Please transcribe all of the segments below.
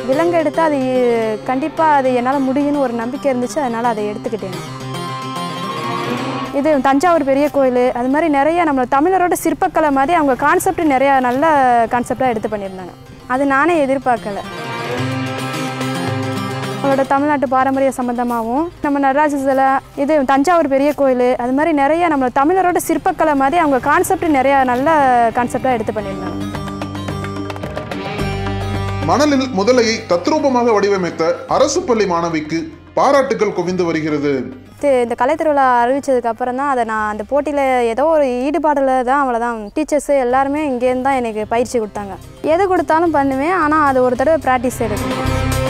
விலங்கு எடுத்து அது கண்டிப்பாக அது என்னால் முடியும்னு ஒரு நம்பிக்கை இருந்துச்சு அதனால் அதை எடுத்துக்கிட்டேன் இது தஞ்சாவூர் பெரிய கோயில் அது மாதிரி நிறைய நம்ம தமிழரோட சிற்பக்கலை மாதிரி அவங்க கான்செப்ட் நிறையா நல்ல கான்செப்டாக எடுத்து பண்ணியிருந்தாங்க அது நானே எதிர்பார்க்கல அவங்களோட தமிழ்நாட்டு பாரம்பரிய சம்மந்தமாகவும் நம்ம நடராஜ சிலை இது தஞ்சாவூர் பெரிய கோயில் அது மாதிரி நிறைய நம்ம தமிழரோட சிற்பக்கலை மாதிரி அவங்க கான்செப்ட் நிறையா நல்ல கான்செப்டாக எடுத்து பண்ணியிருந்தாங்க மணலில் முதலையை தத்ரூபமாக வடிவமைத்த அரசு பள்ளி மாணவிக்கு பாராட்டுகள் குவிந்து வருகிறது இது இந்த கலைத்திருவிழா அறிவிச்சதுக்கு அப்புறம் தான் அதை நான் அந்த போட்டியில் ஏதோ ஒரு ஈடுபாடில் தான் அவ்வளோதான் டீச்சர்ஸு எல்லாருமே இங்கேருந்து தான் எனக்கு பயிற்சி கொடுத்தாங்க எது கொடுத்தாலும் பண்ணுவேன் ஆனால் அது ஒரு தடவை ப்ராக்டிஸ் எடுக்கணும்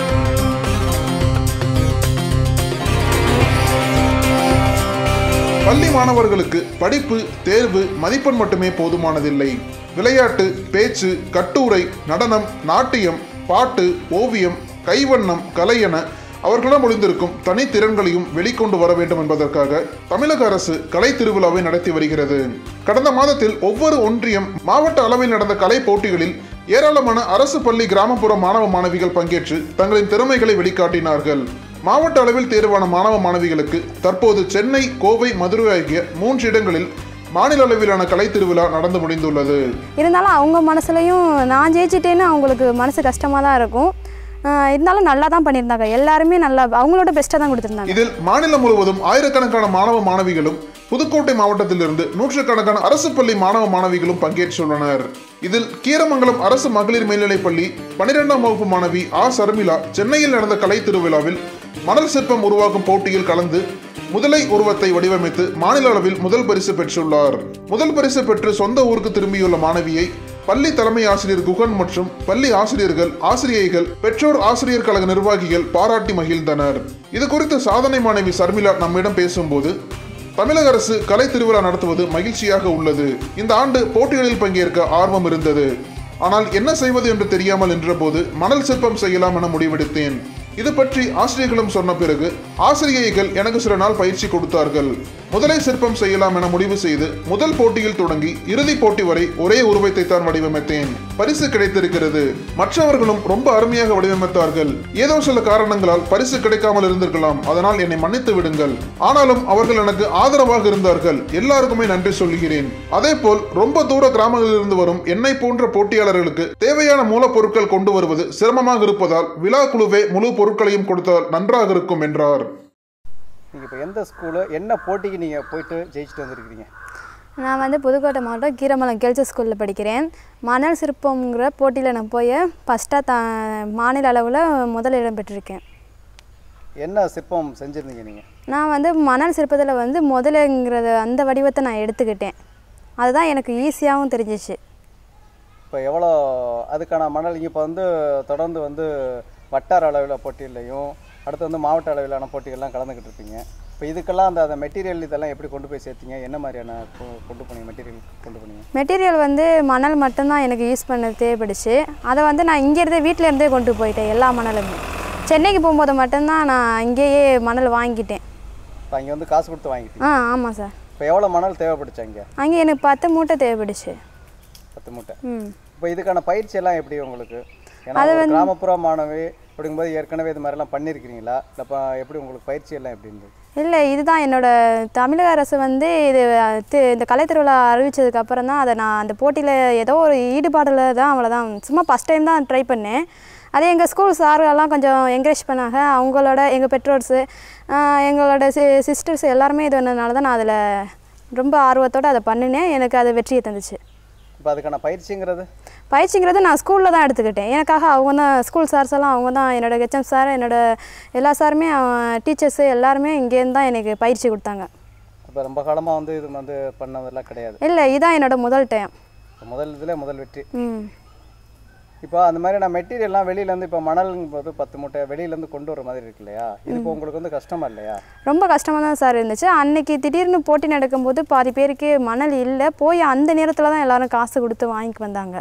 பள்ளி மாணவர்களுக்கு படிப்பு தேர்வு மதிப்பெண் மட்டுமே போதுமானதில்லை விளையாட்டு பேச்சு கட்டுரை நடனம் நாட்டியம் பாட்டு ஓவியம் கைவண்ணம் கலை என அவர்களிடம் ஒளிந்திருக்கும் தனித்திறன்களையும் வெளிக்கொண்டு வர வேண்டும் என்பதற்காக தமிழக அரசு கலை திருவிழாவை நடத்தி வருகிறது கடந்த மாதத்தில் ஒவ்வொரு ஒன்றியம் மாவட்ட அளவில் நடந்த கலை போட்டிகளில் ஏராளமான அரசு பள்ளி கிராமப்புற மாணவ மாணவிகள் பங்கேற்று தங்களின் திறமைகளை வெளிக்காட்டினார்கள் மாவட்ட அளவில் தேர்வான மாணவ மாணவிகளுக்கு தற்போது சென்னை கோவை மதுரை ஆகிய மூன்று இடங்களில் மாநில அளவிலான கலை திருவிழா நடந்து முடிந்துள்ளது இருந்தாலும் அவங்க மனசுலையும் நான் ஜெயிச்சிட்டேன்னு அவங்களுக்கு மனசு கஷ்டமாக தான் இருக்கும் ஆஹ் இருந்தாலும் நல்லா தான் பண்ணியிருந்தாங்க எல்லாருமே நல்லா அவங்களோட பெஸ்ட்டாக தான் கொடுத்துருந்தாங்க இதில் மாநிலம் முழுவதும் ஆயிரக்கணக்கான மாணவ மாணவிகளும் புதுக்கோட்டை மாவட்டத்திலிருந்து நூற்றுக்கணக்கான அரசு பள்ளி மாணவ மாணவிகளும் பங்கேற்றுள்ளனர் இதில் கீரமங்கலம் அரசு மகளிர் மேல்நிலைப் பள்ளி பனிரெண்டாம் வகுப்பு மாணவி ஆ சர்மிளா சென்னையில் நடந்த கலை திருவிழாவில் மணல் சிற்பம் உருவாக்கும் போட்டியில் கலந்து முதலை உருவத்தை வடிவமைத்து மாநில அளவில் முதல் பரிசு பெற்றுள்ளார் முதல் பரிசு பெற்று சொந்த ஊருக்கு திரும்பியுள்ள மாணவியை பள்ளி தலைமை ஆசிரியர் குகன் மற்றும் பள்ளி ஆசிரியர்கள் ஆசிரியைகள் பெற்றோர் ஆசிரியர் கழக நிர்வாகிகள் பாராட்டி மகிழ்ந்தனர் இது குறித்து சாதனை மாணவி சர்மிளா நம்மிடம் பேசும்போது தமிழக அரசு கலை திருவிழா நடத்துவது மகிழ்ச்சியாக உள்ளது இந்த ஆண்டு போட்டிகளில் பங்கேற்க ஆர்வம் இருந்தது ஆனால் என்ன செய்வது என்று தெரியாமல் நின்றபோது மணல் சிற்பம் செய்யலாம் என முடிவெடுத்தேன் இது பற்றி ஆசிரியர்களும் சொன்ன பிறகு ஆசிரியைகள் எனக்கு சில நாள் பயிற்சி கொடுத்தார்கள் முதலை சிற்பம் செய்யலாம் என முடிவு செய்து முதல் போட்டியில் தொடங்கி இறுதி போட்டி வரை ஒரே உருவத்தை தான் வடிவமைத்தேன் பரிசு கிடைத்திருக்கிறது மற்றவர்களும் ரொம்ப அருமையாக வடிவமைத்தார்கள் ஏதோ சில காரணங்களால் பரிசு கிடைக்காமல் இருந்திருக்கலாம் அதனால் என்னை மன்னித்து விடுங்கள் ஆனாலும் அவர்கள் எனக்கு ஆதரவாக இருந்தார்கள் எல்லாருக்குமே நன்றி சொல்கிறேன் அதே போல் ரொம்ப தூர கிராமங்களிலிருந்து வரும் என்னை போன்ற போட்டியாளர்களுக்கு தேவையான மூலப்பொருட்கள் கொண்டு வருவது சிரமமாக இருப்பதால் விழா குழுவே முழு பொருட்களையும் கொடுத்தால் நன்றாக இருக்கும் என்றார் நீங்கள் இப்போ எந்த ஸ்கூலு என்ன போட்டிக்கு நீங்கள் போயிட்டு ஜெயிச்சுட்டு வந்திருக்கிறீங்க நான் வந்து புதுக்கோட்டை மாவட்டம் கீரமலம் கேர்ள்ஸ் ஸ்கூலில் படிக்கிறேன் மணல் சிற்பம்ங்கிற போட்டியில் நான் போய் ஃபஸ்ட்டாக த மாநில அளவில் முதல் இடம் பெற்றிருக்கேன் என்ன சிற்பம் செஞ்சுருந்தீங்க நீங்கள் நான் வந்து மணல் சிற்பத்தில் வந்து முதலுங்கிறத அந்த வடிவத்தை நான் எடுத்துக்கிட்டேன் அதுதான் எனக்கு ஈஸியாகவும் தெரிஞ்சிச்சு இப்போ எவ்வளோ அதுக்கான மணல் இங்கே இப்போ வந்து தொடர்ந்து வந்து வட்டார அளவில் போட்டியிலையும் அடுத்து வந்து மாவட்ட அளவிலான போட்டிகள்லாம் கலந்துக்கிட்டு இருப்பீங்க இப்போ இதுக்கெல்லாம் அந்த அந்த மெட்டீரியல் இதெல்லாம் எப்படி கொண்டு போய் சேர்த்தீங்க என்ன மாதிரியான கொ- கொண்டு போனீங்க மெட்டீரியல் கொண்டு போனீங்க மெட்டீரியல் வந்து மணல் மட்டும்தான் எனக்கு யூஸ் பண்ண தேவைப்படுச்சு அதை வந்து நான் இங்கேருந்தே வீட்டில் இருந்தே கொண்டு போயிட்டேன் எல்லா மணலுமே சென்னைக்கு போகும்போது மட்டும்தான் நான் இங்கேயே மணல் வாங்கிட்டேன் இப்போ அங்கே வந்து காசு கொடுத்து வாங்கிட்டீங்க ஆ ஆமாம் சார் இப்போ எவ்வளோ மணல் தேவைப்படுச்சு அங்கே அங்கே எனக்கு பத்து மூட்டை தேவைப்படுச்சு பத்து மூட்டை ம் இப்போ இதுக்கான பயிற்சி எல்லாம் எப்படி உங்களுக்கு ஏன்னா ஒரு கிராமப்புற மாணவி அப்படிங்கும்போது ஏற்கனவே இது மாதிரிலாம் பண்ணியிருக்கிறீங்களா இல்லை இப்போ எப்படி உங்களுக்கு பயிற்சி எல்லாம் எப்படி இருந்தது இல்லை இதுதான் என்னோட தமிழக அரசு வந்து இது தி- இந்த கலைத்திருவிழா அறிவிச்சதுக்கு அப்புறம் தான் அதை நான் அந்த போட்டியில் ஏதோ ஒரு ஈடுபாடில் தான் அவ்வளோதான் சும்மா ஃபஸ்ட் டைம் தான் ட்ரை பண்ணேன் அதே எங்கள் ஸ்கூல் சார்களெல்லாம் கொஞ்சம் என்கரேஜ் பண்ணாங்க அவங்களோட எங்கள் பெற்றோர்ஸு எங்களோட சி சிஸ்டர்ஸ் எல்லாருமே இது வந்ததுனால தான் நான் அதில் ரொம்ப ஆர்வத்தோடு அதை பண்ணினேன் எனக்கு அது வெற்றியை தந்துச்சு இப்போ அதுக்கான பயிற்சிங்கிறது பயிற்சிங்கிறது நான் ஸ்கூலில் தான் எடுத்துக்கிட்டேன் எனக்காக அவங்க தான் ஸ்கூல் சார்ஸ் எல்லாம் அவங்க தான் என்னோட ஹெச்எம் சார் என்னோட எல்லா சாருமே டீச்சர்ஸு எல்லாருமே இங்கேருந்து தான் எனக்கு பயிற்சி கொடுத்தாங்க இப்போ ரொம்ப காலமாக வந்து இது வந்து பண்ணதெல்லாம் கிடையாது இல்லை இதான் என்னோட முதல் டைம் இப்ப முதல் இதில் முதல் வெற்றி ம் இப்போ அந்த மாதிரி நான் மெட்டீரியல்லாம் வெளியிலேருந்து இப்போ மணல்ங்கும்போது பத்து மூட்டை வெளியிலேருந்து கொண்டு வர மாதிரி இருக்கு இல்லையா இது இப்போ உங்களுக்கு வந்து கஷ்டமா இல்லையா ரொம்ப கஷ்டமாக தான் சார் இருந்துச்சு அன்னைக்கு திடீர்னு போட்டி நடக்கும்போது பாதி பேருக்கு மணல் இல்லை போய் அந்த நேரத்தில் தான் எல்லாரும் காசு கொடுத்து வாங்கிட்டு வந்தாங்க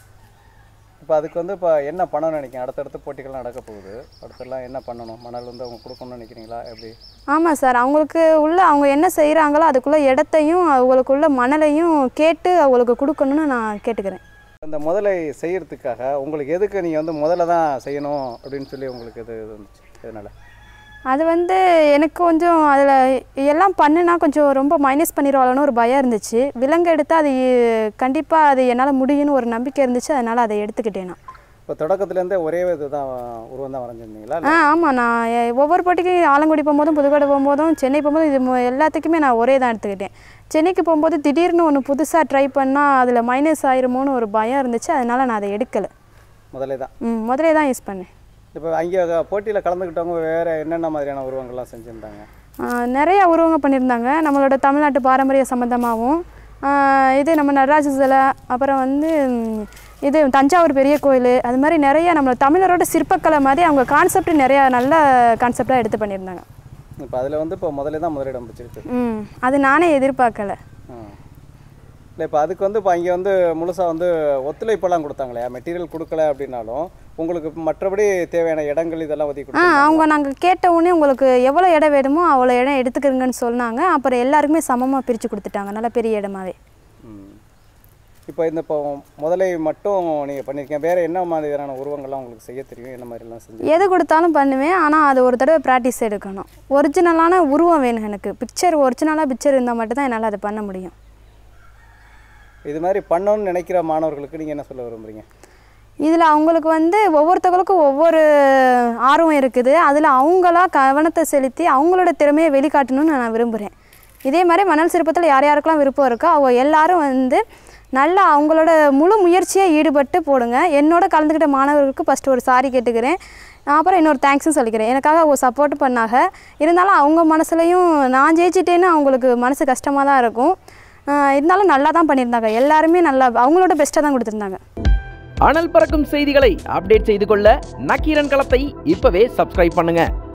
இப்போ அதுக்கு வந்து இப்போ என்ன பண்ணணும்னு நினைக்கிறேன் அடுத்தடுத்த போட்டிகள் நடக்க போகுது அடுத்தெல்லாம் என்ன பண்ணணும் மணல் வந்து அவங்க கொடுக்கணும்னு நினைக்கிறீங்களா எப்படி ஆமாம் சார் அவங்களுக்கு உள்ள அவங்க என்ன செய்கிறாங்களோ அதுக்குள்ள இடத்தையும் அவங்களுக்குள்ள மணலையும் கேட்டு அவங்களுக்கு கொடுக்கணும்னு நான் கேட்டுக்கிறேன் அந்த முதலை செய்யறதுக்காக உங்களுக்கு எதுக்கு நீங்கள் வந்து முதல்ல தான் செய்யணும் அப்படின்னு சொல்லி உங்களுக்கு இது இது வந்துச்சு இதனால் அது வந்து எனக்கு கொஞ்சம் அதில் எல்லாம் பண்ணுனா கொஞ்சம் ரொம்ப மைனஸ் பண்ணிடுவாளோன்னு ஒரு பயம் இருந்துச்சு விலங்கு எடுத்து அது கண்டிப்பாக அது என்னால் முடியும்னு ஒரு நம்பிக்கை இருந்துச்சு அதனால் அதை எடுத்துக்கிட்டேன் நான் இப்போ தொடக்கத்துலேருந்தே ஒரே இது தான் உருவம் தான் வரைஞ்சிருந்தீங்களா ஆ ஆமாம் நான் எ- ஒவ்வொரு போட்டிக்கும் ஆலங்குடி போகும்போதும் புதுக்கோட்டை போகும்போதும் சென்னை போகும்போதும் இது மு- எல்லாத்துக்குமே நான் ஒரே தான் எடுத்துக்கிட்டேன் சென்னைக்கு போகும்போது திடீர்னு ஒன்று புதுசாக ட்ரை பண்ணால் அதில் மைனஸ் ஆயிருமோன்னு ஒரு பயம் இருந்துச்சு அதனால் நான் அதை எடுக்கலை முதலே தான் ம் முதலே தான் யூஸ் பண்ணேன் இப்போ அங்கே போட்டியில் கலந்துக்கிட்டவங்க வேறு என்னென்ன மாதிரியான உருவங்கள்லாம் செஞ்சுருந்தாங்க ஆ, நிறைய உருவங்க பண்ணியிருந்தாங்க நம்மளோட தமிழ்நாட்டு பாரம்பரிய சம்மந்தமாகவும் இது நம்ம நடராஜ சிலை அப்புறம் வந்து ம், இது தஞ்சாவூர் பெரிய கோயில் அது மாதிரி நிறைய நம்ம தமிழரோட சிற்பக்கலை மாதிரி அவங்க கான்செப்ட் நிறையா நல்ல கான்செப்டாக எடுத்து பண்ணியிருந்தாங்க இப்போ அதில் வந்து இப்போ முதலே தான் முதலிடம் பிடிச்சிருக்கு ம் அது நானே எதிர்பார்க்கல இல்லை இப்போ அதுக்கு வந்து இப்போ அங்கே வந்து முழுசாக வந்து ஒத்துழைப்பெல்லாம் கொடுத்தாங்களே மெட்டீரியல் கொடுக்கல அப்படின்னாலும் உங்களுக்கு மற்றபடி தேவையான இடங்கள் இதெல்லாம் ஒதுக்கி ஆ கொடுத்தாங்க அவங்க நாங்கள் கேட்ட உடனே உங்களுக்கு எவ்வளோ இடம் வேணுமோ அவ்வளோ இடம் எடுத்துக்கிறங்கன்னு சொன்னாங்க அப்புறம் எல்லாருக்குமே சமமாக பிரித்து கொடுத்துட்டாங்க நல்ல பெரிய இடமாவே ம். இப்போ இந்த இப்போ முதலை மட்டும் நீங்கள் பண்ணியிருக்கீங்க வேறு என்ன மாதிரியான உருவங்கள்லாம் உங்களுக்கு செய்ய தெரியும் என்ன மாதிரிலாம் செஞ்சு எது கொடுத்தாலும் பண்ணுவேன் ஆனால் அது ஒரு தடவை ப்ராக்டிஸ் எடுக்கணும் ஒரிஜினலான உருவம் வேணும் எனக்கு பிக்சர் ஒரிஜினலாக பிக்சர் இருந்தால் மட்டும்தான் என்னால் அதை பண்ண முடியும் இது மாதிரி பண்ணணும்னு நினைக்கிற மாணவர்களுக்கு நீங்கள் என்ன சொல்ல விரும்புறீங்க இதில் அவங்களுக்கு வந்து ஒவ்வொருத்தவங்களுக்கும் ஒவ்வொரு ஆர்வம் இருக்குது அதில் அவங்களா கவனத்தை செலுத்தி அவங்களோட திறமையை வெளிக்காட்டணும்னு நான் விரும்புகிறேன் இதே மாதிரி மணல் சிற்பத்தில் யார் யாருக்கெல்லாம் விருப்பம் இருக்கோ அவங்க எல்லாரும் வந்து நல்லா அவங்களோட முழு முயற்சியை ஈடுபட்டு போடுங்க என்னோட கலந்துக்கிட்ட மாணவர்களுக்கு ஃபஸ்ட்டு ஒரு சாரி கேட்டுக்கிறேன் அப்புறம் இன்னொரு தேங்க்ஸும் சொல்லிக்கிறேன் எனக்காக அவங்க சப்போர்ட் பண்ணாங்க இருந்தாலும் அவங்க மனசுலையும் நான் ஜெயிச்சிட்டேன்னு அவங்களுக்கு மனசு கஷ்டமாக தான் இருக்கும் ஆஹ் இருந்தாலும் நல்லா தான் பண்ணியிருந்தாங்க எல்லாருமே நல்லா அவங்களோட பெஸ்ட்டாக தான் கொடுத்துருந்தாங்க அனல் பறக்கும் செய்திகளை அப்டேட் செய்து கொள்ள நக்கீரன் களத்தை இப்பவே சப்ஸ்கிரைப் பண்ணுங்க